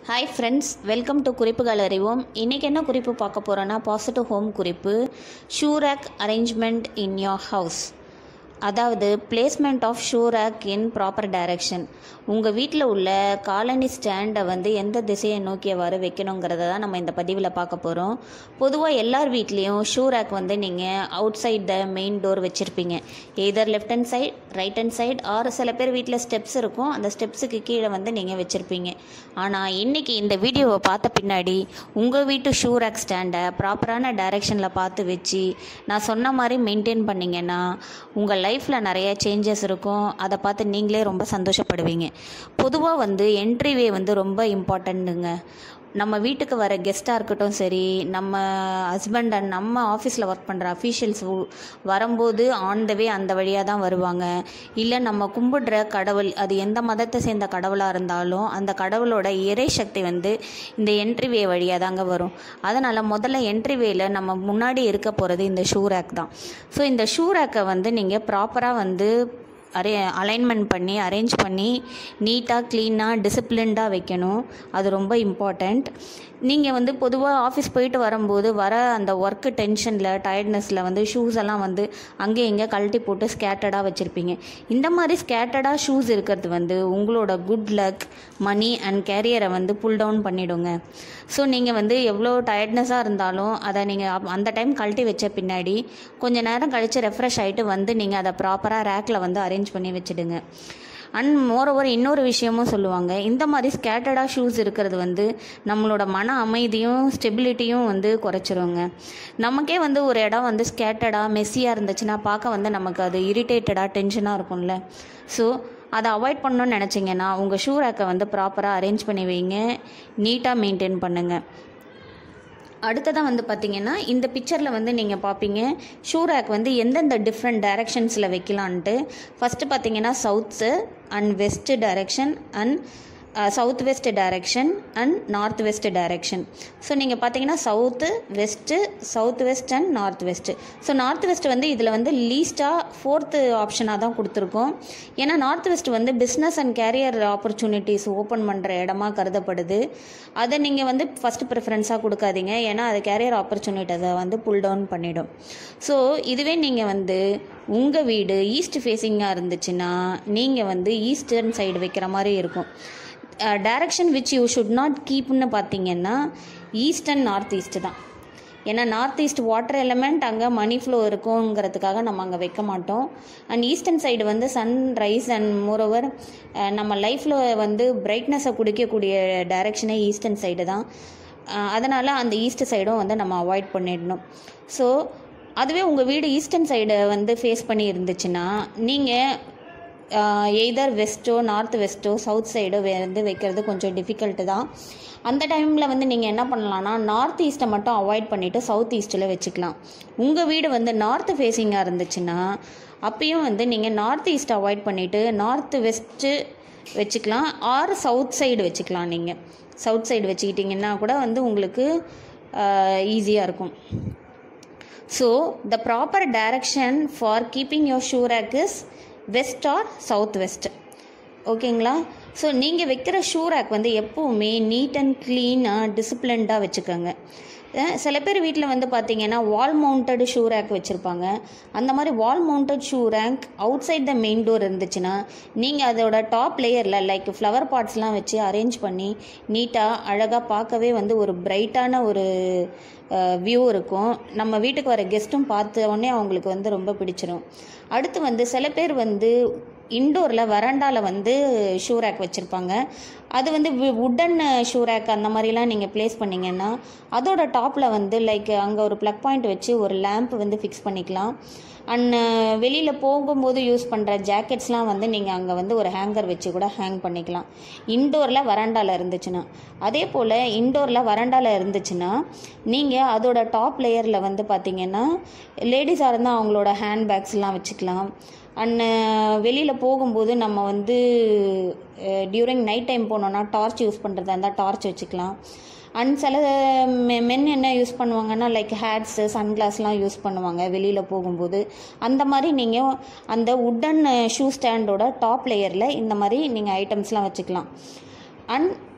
hi friends welcome to குறிப்புகள் அறிவோம் இன்றைக்கி என்ன குறிப்பு பார்க்க போகிறோன்னா பாசிட்டிவ் ஹோம் குறிப்பு shoe rack arrangement in your house அதாவது placement of shoe rack in proper direction உங்கள் வீட்டில் உள்ள காலனி ஸ்டாண்டை வந்து எந்த திசையை நோக்கியவாறு வைக்கணுங்கிறத தான் நம்ம இந்த பதிவில் பார்க்க போகிறோம் பொதுவாக எல்லார் வீட்லேயும் ஷூ ரேக் வந்து நீங்கள் outside the main door வச்சுருப்பீங்க either left hand side right hand side or சில பேர் வீட்டில் ஸ்டெப்ஸ் இருக்கும் அந்த ஸ்டெப்ஸுக்கு கீழே வந்து நீங்கள் வச்சுருப்பீங்க ஆனால் இன்றைக்கி இந்த வீடியோவை பார்த்த பின்னாடி உங்கள் வீட்டு ஷூ ரேக் ஸ்டாண்டை ப்ராப்பரான டைரெக்ஷனில் பார்த்து வச்சு நான் சொன்ன மாதிரி மெயின்டைன் பண்ணிங்கன்னா உங்கள் லைஃப்பில் நிறைய சேஞ்சஸ் இருக்கும் அதை பார்த்து நீங்களே ரொம்ப சந்தோஷப்படுவீங்க பொதுவாக வந்து என்ட்ரிவே வந்து ரொம்ப இம்பார்ட்டண்ட்டுங்க நம்ம வீட்டுக்கு வர கெஸ்ட்டாக இருக்கட்டும் சரி நம்ம ஹஸ்பண்ட் அண்ட் நம்ம ஆஃபீஸில் ஒர்க் பண்ணுற அஃபீஷியல்ஸ் வரும்போது ஆன் த வே அந்த வழியாக தான் வருவாங்க இல்லை நம்ம கும்பிடுற கடவுள் அது எந்த மதத்தை சேர்ந்த கடவுளாக இருந்தாலும் அந்த கடவுளோட இறை சக்தி வந்து இந்த என்ட்ரிவே வழியாக தாங்க வரும் அதனால் முதல்ல என்ட்ரிவேல நம்ம முன்னாடி இருக்க போகிறது இந்த ஷூ ரேக் தான் ஸோ இந்த ஷூ ரேக்கை வந்து நீங்கள் ப்ராப்பராக வந்து அரே அலைன்மெண்ட் பண்ணி அரேஞ்ச் பண்ணி நீட்டாக க்ளீனாக டிசிப்ளின்டாக வைக்கணும் அது ரொம்ப இம்பார்ட்டண்ட் நீங்கள் வந்து பொதுவாக ஆஃபீஸ் போயிட்டு வரும்போது வர அந்த ஒர்க்கு டென்ஷனில் டயர்ட்னஸில் வந்து ஷூஸ் எல்லாம் வந்து அங்கே இங்கே கழட்டி போட்டு ஸ்கேட்டர்டாக வச்சுருப்பீங்க இந்த மாதிரி ஸ்கேட்டர்டாக ஷூஸ் இருக்கிறது வந்து உங்களோட குட் லக் மணி அண்ட் கேரியரை வந்து புல் டவுன் பண்ணிவிடுங்க ஸோ நீங்கள் வந்து எவ்வளோ டயர்ட்னஸாக இருந்தாலும் அதை நீங்கள் அந்த டைம் கழட்டி வச்ச பின்னாடி கொஞ்சம் நேரம் கழித்து ரெஃப்ரெஷ் ஆகிட்டு வந்து நீங்கள் அதை ப்ராப்பராக ரேக்கில் வந்து அரேஞ்ச் பண்ணி வச்சுடுங்க அண்ட் மோரோவர் இன்னொரு விஷயமும் சொல்லுவாங்க இந்த மாதிரி ஸ்கேட்டர்டாக ஷூஸ் இருக்கிறது வந்து நம்மளோட மன அமைதியும் ஸ்டெபிலிட்டியும் வந்து குறைச்சிருங்க நமக்கே வந்து ஒரு இடம் வந்து ஸ்கேட்டர்டாக மெஸ்ஸியாக இருந்துச்சுன்னா பார்க்க வந்து நமக்கு அது இரிட்டேட்டடாக டென்ஷனாக இருக்கும்ல ஸோ அதை அவாய்ட் பண்ணணும்னு நினச்சிங்கன்னா உங்கள் ஷூ ரேக்கை வந்து ப்ராப்பராக அரேஞ்ச் பண்ணி வைங்க நீட்டாக மெயின்டைன் பண்ணுங்கள் அடுத்ததாக வந்து பார்த்தீங்கன்னா இந்த பிக்சரில் வந்து நீங்கள் பார்ப்பீங்க ஷூ ரேக் வந்து எந்தெந்த டிஃப்ரெண்ட் டைரக்ஷன்ஸில் வைக்கலான்ட்டு ஃபஸ்ட்டு பார்த்தீங்கன்னா south and west direction and south west direction and north west direction so நீங்கள் பார்த்தீங்கன்னா south west south west and north west so north west வந்து இதில் வந்து லீஸ்ட்டாக ஃபோர்த்து ஆப்ஷனாக தான் கொடுத்துருக்கோம் ஏன்னா நார்த் வெஸ்ட் வந்து business and career opportunities open பண்ணுற இடமா கருதப்படுது அதை நீங்கள் வந்து ஃபஸ்ட்டு ப்ரிஃபரன்ஸாக கொடுக்காதீங்க ஏன்னா அது கேரியர் ஆப்பர்ச்சுனிட்டிஸை வந்து புல் டவுன் பண்ணிடும் ஸோ இதுவே நீங்கள் வந்து உங்கள் வீடு ஈஸ்ட் ஃபேஸிங்காக இருந்துச்சுன்னா நீங்கள் வந்து ஈஸ்டர்ன் சைடு வைக்கிற மாதிரி இருக்கும் direction which you should not கீப்னு பார்த்தீங்கன்னா ஈஸ்ட் அண்ட் நார்த் ஈஸ்ட் தான் ஏன்னா நார்த் ஈஸ்ட் வாட்டர் எலமெண்ட் அங்கே மணி ஃப்ளோ இருக்குங்கிறதுக்காக நம்ம அங்கே வைக்க மாட்டோம் அண்ட் ஈஸ்டர்ன் சைடு வந்து சன் ரைஸ் அண்ட் மோரோவர் நம்ம லைஃப்பில் வந்து பிரைட்னஸை குடிக்கக்கூடிய டைரக்ஷனே ஈஸ்டர்ன் சைடு தான் அதனால் அந்த ஈஸ்ட் சைடும் வந்து நம்ம அவாய்ட் பண்ணிடணும் ஸோ அதுவே உங்கள் வீடு ஈஸ்டர்ன் சைடை வந்து ஃபேஸ் பண்ணி இருந்துச்சுன்னா நீங்கள் எய்தர் வெஸ்ட்டோ நார்த் வெஸ்ட்டோ சவுத் சைடோ வந்து வைக்கிறது கொஞ்சம் டிஃபிகல்ட்டு தான் அந்த டைமில் வந்து நீங்கள் என்ன பண்ணலான்னா நார்த் ஈஸ்ட்டை மட்டும் அவாய்ட் பண்ணிவிட்டு சவுத் ஈஸ்ட்டில் வச்சுக்கலாம் உங்கள் வீடு வந்து நார்த் ஃபேஸிங்காக இருந்துச்சுன்னா அப்பயும் வந்து நீங்கள் நார்த் ஈஸ்ட் அவாய்ட் பண்ணிவிட்டு நார்த் வெஸ்ட்டு வச்சுக்கலாம் ஆர் சவுத் சைடு வச்சுக்கலாம் நீங்கள் சவுத் சைடு வச்சுக்கிட்டிங்கன்னா கூட வந்து உங்களுக்கு ஈஸியாக இருக்கும் so the proper direction for keeping your shoe rack is west or south west ஓகேங்களா ஸோ நீங்கள் வைக்கிற ஷூ ரேக் வந்து எப்போவுமே நீட் அண்ட் க்ளீனாக டிசிப்ளின்டாக வச்சுக்கோங்க சில பேர் வீட்டில் வந்து பார்த்தீங்கன்னா வால் மவுண்டட் ஷூ ரேக் வச்சுருப்பாங்க அந்த மாதிரி wall mounted shoe rack outside the main door இருந்துச்சுன்னா நீங்கள் அதோட டாப் லேயரில் லைக் ஃப்ளவர் பாட்ஸ்லாம் வச்சு அரேஞ்ச் பண்ணி நீட்டாக அழகாக பார்க்கவே வந்து ஒரு பிரைட்டான ஒரு வியூ இருக்கும் நம்ம வீட்டுக்கு வர கெஸ்ட்டும் பார்த்த உடனே அவங்களுக்கு வந்து ரொம்ப பிடிச்சிரும் அடுத்து வந்து சில பேர் வந்து இன்டோரில் வராண்டாவில் வந்து ஷூ ரேக் வச்சுருப்பாங்க அது வந்து உட்டன் ஷூ ரேக் அந்த மாதிரிலாம் நீங்கள் ப்ளேஸ் பண்ணிங்கன்னா அதோட டாப்பில் வந்து லைக் அங்கே ஒரு ப்ளக் பாயிண்ட் வச்சு ஒரு லேம்ப் வந்து ஃபிக்ஸ் பண்ணிக்கலாம் அண்ட் வெளியில் போகும்போது யூஸ் பண்ணுற ஜாக்கெட்ஸ்லாம் வந்து நீங்கள் அங்கே வந்து ஒரு ஹேங்கர் வச்சு கூட ஹேங் பண்ணிக்கலாம் இன்டோரில் வராண்டாவில் இருந்துச்சுன்னா அதே போல் இன்டோரில் வராண்டாவில் இருந்துச்சுன்னா நீங்கள் அதோட டாப் லேயரில் வந்து பார்த்தீங்கன்னா லேடிஸாக இருந்தால் அவங்களோட ஹேண்ட் பேக்ஸ்லாம் வச்சுக்கலாம் அண்ட் வெளியில் போகும்போது நம்ம வந்து டியூரிங் நைட் டைம் போனோன்னா டார்ச் யூஸ் பண்ணுறதா இருந்தால் டார்ச் வச்சுக்கலாம் அண்ட் சில மென் என்ன யூஸ் பண்ணுவாங்கன்னா லைக் ஹேட்ஸு சன்கிளாஸ்லாம் யூஸ் பண்ணுவாங்க வெளியில் போகும்போது அந்த மாதிரி நீங்கள் அந்த உட்டன் ஷூ ஸ்டாண்டோட டாப் லேயரில் இந்த மாதிரி நீங்கள் ஐட்டம்ஸ்லாம் வச்சுக்கலாம் அண்ட்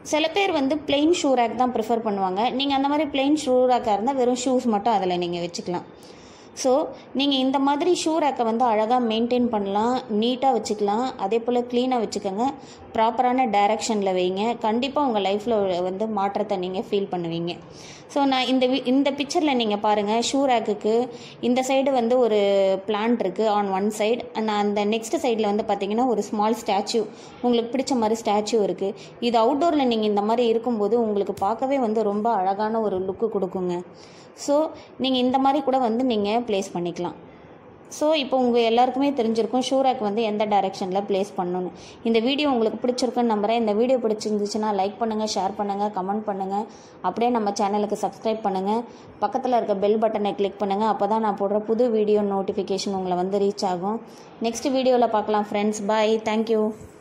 சில பேர் வந்து plain ஷூ ரேக் தான் ப்ரிஃபர் பண்ணுவாங்க நீங்கள் அந்த மாதிரி plain ஷூ ரேக்காக இருந்தால் வெறும் ஷூஸ் மட்டும் அதில் நீங்கள் வச்சுக்கலாம் ஸோ நீங்கள் இந்த மாதிரி ஷூ ரேக்கை வந்து அழகாக மெயின்டைன் பண்ணலாம் நீட்டாக வச்சுக்கலாம் அதே போல் க்ளீனாக வச்சுக்கோங்க ப்ராப்பரான டைரக்ஷனில் வைங்க கண்டிப்பாக உங்கள் லைஃப்பில் வந்து மாற்றத்தை நீங்கள் ஃபீல் பண்ணுவீங்க ஸோ நான் இந்த வி- இந்த பிக்சரில் நீங்கள் பாருங்கள் ஷூ ரேக்குக்கு இந்த சைடு வந்து ஒரு பிளான்ட் இருக்குது ஆன் ஒன் சைடு நான் அந்த நெக்ஸ்ட் சைடில் வந்து பார்த்தீங்கன்னா ஒரு ஸ்மால் ஸ்டாச்சு உங்களுக்கு பிடிச்ச மாதிரி ஸ்டாச்சு இருக்குது இது அவுட்டோரில் நீங்கள் இந்த மாதிரி இருக்கும்போது உங்களுக்கு பார்க்கவே வந்து ரொம்ப அழகான ஒரு லுக்கு கொடுக்குங்க ஸோ நீங்கள் இந்த மாதிரி கூட வந்து நீங்கள் ப்ளேஸ் பண்ணிக்கலாம் ஸோ இப்போ உங்கள் எல்லாருக்குமே தெரிஞ்சிருக்கும் ஷூராக் வந்து எந்த டைரெக்ஷனில் ப்ளேஸ் பண்ணணும் இந்த வீடியோ உங்களுக்கு பிடிச்சிருக்குன்னு நம்புகிறேன் இந்த வீடியோ பிடிச்சிருந்துச்சுன்னா லைக் பண்ணுங்கள் ஷேர் பண்ணுங்கள் கமெண்ட் பண்ணுங்கள் அப்படியே நம்ம சேனலுக்கு சப்ஸ்கிரைப் பண்ணுங்கள் பக்கத்தில் இருக்க பெல் பட்டனை கிளிக் பண்ணுங்கள் அப்போ தான் நான் போடுற புது வீடியோ நோட்டிஃபிகேஷன் உங்களை வந்து ரீச் ஆகும் நெக்ஸ்ட் வீடியோவில் பார்க்கலாம் ஃப்ரெண்ட்ஸ் பாய் தேங்க்யூ